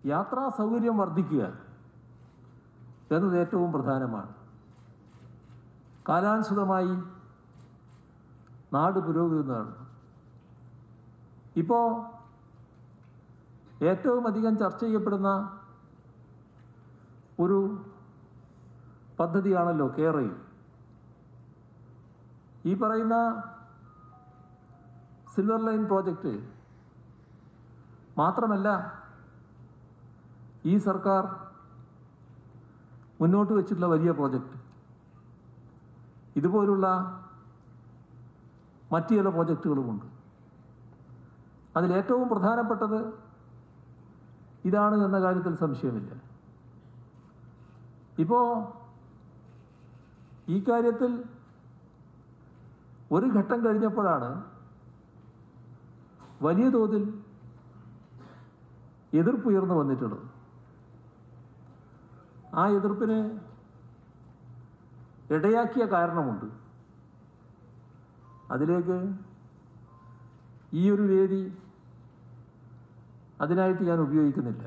യാത്രാ സൗകര്യം വർദ്ധിക്കുക എന്നത് ഏറ്റവും പ്രധാനമാണ് കാലാനുസൃതമായി നാട് പുരോഗമിക്കുന്നതാണ് ഇപ്പോൾ ഏറ്റവും അധികം ചർച്ച ചെയ്യപ്പെടുന്ന ഒരു പദ്ധതിയാണല്ലോ കേരയിൽ ഈ പറയുന്ന സിൽവർ ലൈൻ പ്രോജക്റ്റ് മാത്രമല്ല ഈ സർക്കാർ മുന്നോട്ട് വെച്ചിട്ടുള്ള വലിയ പ്രോജക്റ്റ് ഇതുപോലുള്ള മറ്റു ചില പ്രോജക്റ്റുകളുമുണ്ട് അതിലേറ്റവും പ്രധാനപ്പെട്ടത് ഇതാണ് എന്ന കാര്യത്തിൽ സംശയമില്ല ഇപ്പോൾ ഈ കാര്യത്തിൽ ഒരു ഘട്ടം കഴിഞ്ഞപ്പോഴാണ് വലിയ തോതിൽ എതിർപ്പ് ഉയർന്നു വന്നിട്ടുള്ളത് ആ എതിർപ്പിന് ഇടയാക്കിയ കാരണമുണ്ട് അതിലേക്ക് ഈ ഒരു വേദി അതിനായിട്ട് ഞാൻ ഉപയോഗിക്കുന്നില്ല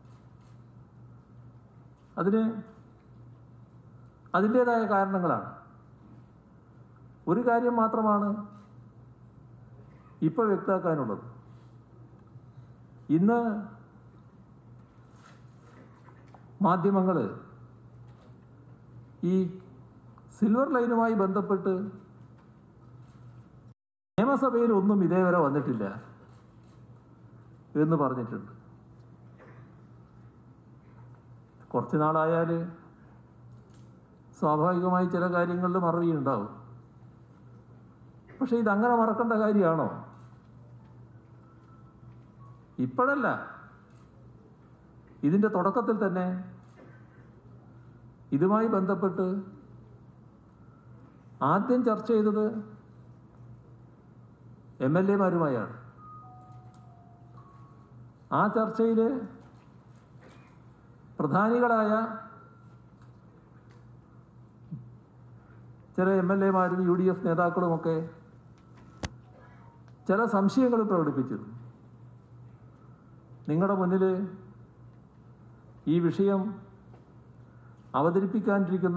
അതിന് അതിൻ്റേതായ കാരണങ്ങളാണ് ഒരു കാര്യം മാത്രമാണ് ഇപ്പോൾ വ്യക്തമാക്കാനുള്ളത് ഇന്ന് മാധ്യമങ്ങൾ ഈ സിൽവർ ലൈനുമായി ബന്ധപ്പെട്ട് നിയമസഭയിൽ ഒന്നും ഇതേവരെ വന്നിട്ടില്ല എന്ന് പറഞ്ഞിട്ടുണ്ട് കുറച്ച് നാളായാൽ സ്വാഭാവികമായി ചില കാര്യങ്ങളിൽ മറവി ഉണ്ടാവും പക്ഷെ ഇതങ്ങനെ മറക്കേണ്ട കാര്യമാണോ ഇപ്പോഴല്ല ഇതിൻ്റെ തുടക്കത്തിൽ തന്നെ ഇതുമായി ബന്ധപ്പെട്ട് ആദ്യം ചർച്ച ചെയ്തത് എം എൽ എമാരുമായാണ് ആ ചർച്ചയിൽ പ്രധാനികളായ ചില എം എൽ എമാരും യു ഡി എഫ് നേതാക്കളുമൊക്കെ ചില സംശയങ്ങൾ പ്രകടിപ്പിച്ചിരുന്നു നിങ്ങളുടെ മുന്നിൽ ഈ വിഷയം അവതരിപ്പിക്കാനിരിക്കുന്ന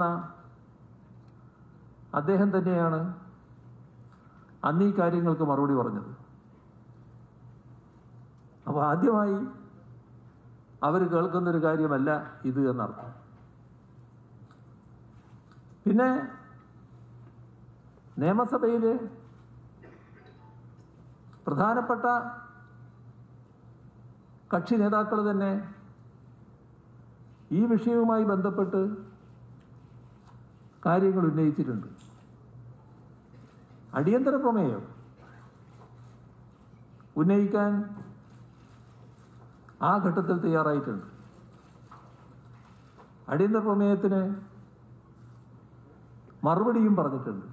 അദ്ദേഹം തന്നെയാണ് അന്ന് ഈ കാര്യങ്ങൾക്ക് മറുപടി പറഞ്ഞത് അപ്പോൾ ആദ്യമായി അവർ കേൾക്കുന്നൊരു കാര്യമല്ല ഇത് എന്നർത്ഥം പിന്നെ നിയമസഭയിൽ പ്രധാനപ്പെട്ട കക്ഷി നേതാക്കൾ തന്നെ ഈ വിഷയവുമായി ബന്ധപ്പെട്ട് കാര്യങ്ങൾ ഉന്നയിച്ചിട്ടുണ്ട് അടിയന്തര പ്രമേയം ഉന്നയിക്കാൻ ആ ഘട്ടത്തിൽ തയ്യാറായിട്ടുണ്ട് അടിയന്തര പ്രമേയത്തിന് മറുപടിയും പറഞ്ഞിട്ടുണ്ട്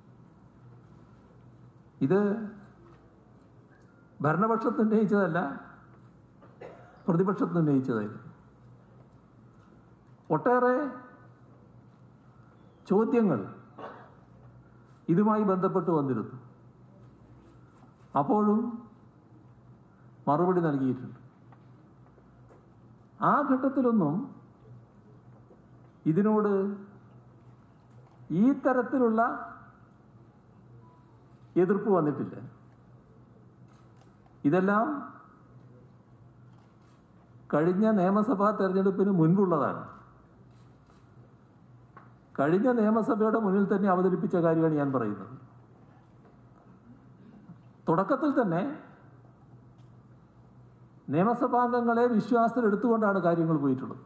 ഇത് ഭരണപക്ഷത്ത് ഉന്നയിച്ചതല്ല പ്രതിപക്ഷത്ത് ഉന്നയിച്ചതായിരുന്നു ഒട്ടേറെ ചോദ്യങ്ങൾ ഇതുമായി ബന്ധപ്പെട്ട് വന്നിരുന്നു അപ്പോഴും മറുപടി നൽകിയിട്ടുണ്ട് ആ ഘട്ടത്തിലൊന്നും ഇതിനോട് ഈ തരത്തിലുള്ള എതിർപ്പ് വന്നിട്ടില്ല ഇതെല്ലാം കഴിഞ്ഞ നിയമസഭാ തെരഞ്ഞെടുപ്പിന് മുൻപുള്ളതാണ് കഴിഞ്ഞ നിയമസഭയുടെ മുന്നിൽ തന്നെ അവതരിപ്പിച്ച കാര്യമാണ് ഞാൻ പറയുന്നത് തുടക്കത്തിൽ തന്നെ നിയമസഭാംഗങ്ങളെ വിശ്വാസത്തിൽ എടുത്തുകൊണ്ടാണ് കാര്യങ്ങൾ പോയിട്ടുള്ളത്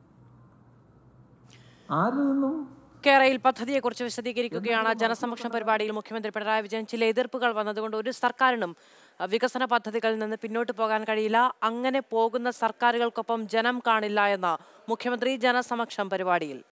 ആരിൽ നിന്നും കേരളയിൽ പദ്ധതിയെക്കുറിച്ച് വിശദീകരിക്കുകയാണ് ജനസമക്ഷ പരിപാടിയിൽ മുഖ്യമന്ത്രി പിണറായി വിജയൻ ചില എതിർപ്പുകൾ വന്നതുകൊണ്ട് ഒരു സർക്കാരിനും അഹ്, വികസന പദ്ധതികളിൽ നിന്ന് പിന്നോട്ട് പോകാൻ കഴിയില്ല അങ്ങനെ പോകുന്ന സർക്കാരുകൾക്കൊപ്പം ജനം കാണില്ല എന്ന് മുഖ്യമന്ത്രി ജനസമക്ഷം പരിപാടിയിൽ